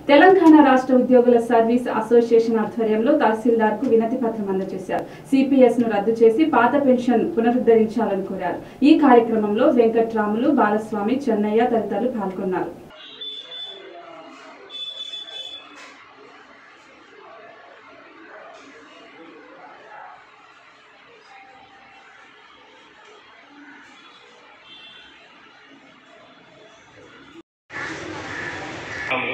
తెలంగాణ రాష్ట్ర ఉద్యోగుల service association ఆధ్వర్యంలో తహసీల్దార్ కు వినతి పత్రం అందజేశారు సిపిఎస్ ను రద్దు చేసి పాత పెన్షన్ పునరుద్ధరించాలని కోరారు ఈ కార్యక్రమంలో వెంకట్రాములు బాలస్వామి చెన్నయ్య తదితరులు పాల్గొన్నారు రాములు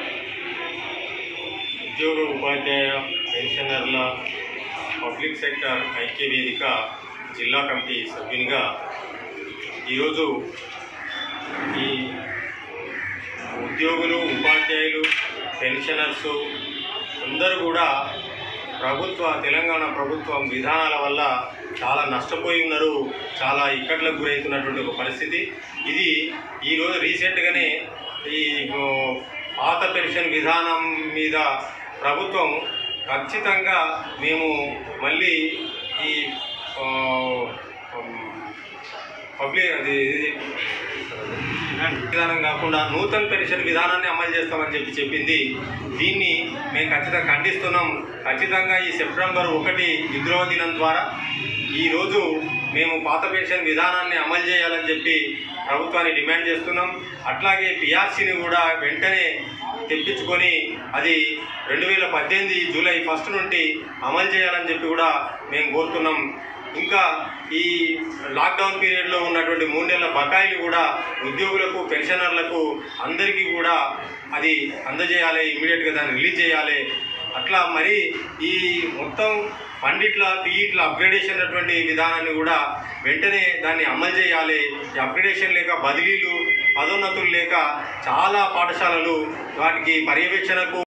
ఉద్యోగ ఉపాధ్యాయ పెన్షనర్ల పబ్లిక్ సెక్టర్ ఐక్య వేదిక జిల్లా కమిటీ సభ్యునిగా ఈరోజు ఈ ఉద్యోగులు ఉపాధ్యాయులు పెన్షనర్స్ అందరూ కూడా ప్రభుత్వ తెలంగాణ ప్రభుత్వం విధానాల వల్ల చాలా నష్టపోయి ఉన్నారు చాలా ఇక్కట్లకు గురవుతున్నటువంటి ఒక పరిస్థితి ఇది ఈరోజు రీసెంట్గానే ఈ ఓ, పాత పెన్షన్ విధానం మీద ప్రభుత్వం ఖచ్చితంగా మేము మళ్ళీ ఈ ఆ, ఉమ్, పబ్లిక్ అది ఇది విధానం కాకుండా నూతన పెన్షన్ విధానాన్ని అమలు చేస్తామని చెప్పి చెప్పింది దీన్ని మేము ఖచ్చితంగా ఖండిస్తున్నాం ఖచ్చితంగా ఈ సెప్టెంబర్ ఒకటి విద్రోహ దినం ద్వారా ఈరోజు మేము పాత పెన్షన్ విధానాన్ని అమలు చేయాలని చెప్పి ప్రభుత్వాన్ని డిమాండ్ చేస్తున్నాం అట్లాగే పిఆర్సీని కూడా వెంటనే తెప్పించుకొని అది రెండు వేల పద్దెనిమిది జూలై ఫస్ట్ నుండి అమలు చేయాలని చెప్పి కూడా మేము కోరుతున్నాం ఇంకా ఈ లాక్డౌన్ పీరియడ్లో ఉన్నటువంటి మూడు నెలల బకాయిలు కూడా ఉద్యోగులకు పెన్షనర్లకు అందరికీ కూడా అది అందజేయాలి ఇమీడియట్గా దాన్ని రిలీజ్ చేయాలి అట్లా మరి ఈ మొత్తం పండిట్ల పీఈట్ల అప్గ్రేడేషన్ అటువంటి విధానాన్ని కూడా వెంటనే దాన్ని అమలు చేయాలి ఈ అప్గ్రేడేషన్ లేక బదిలీలు పదోన్నతులు లేక చాలా పాఠశాలలు వాటికి పర్యవేక్షణకు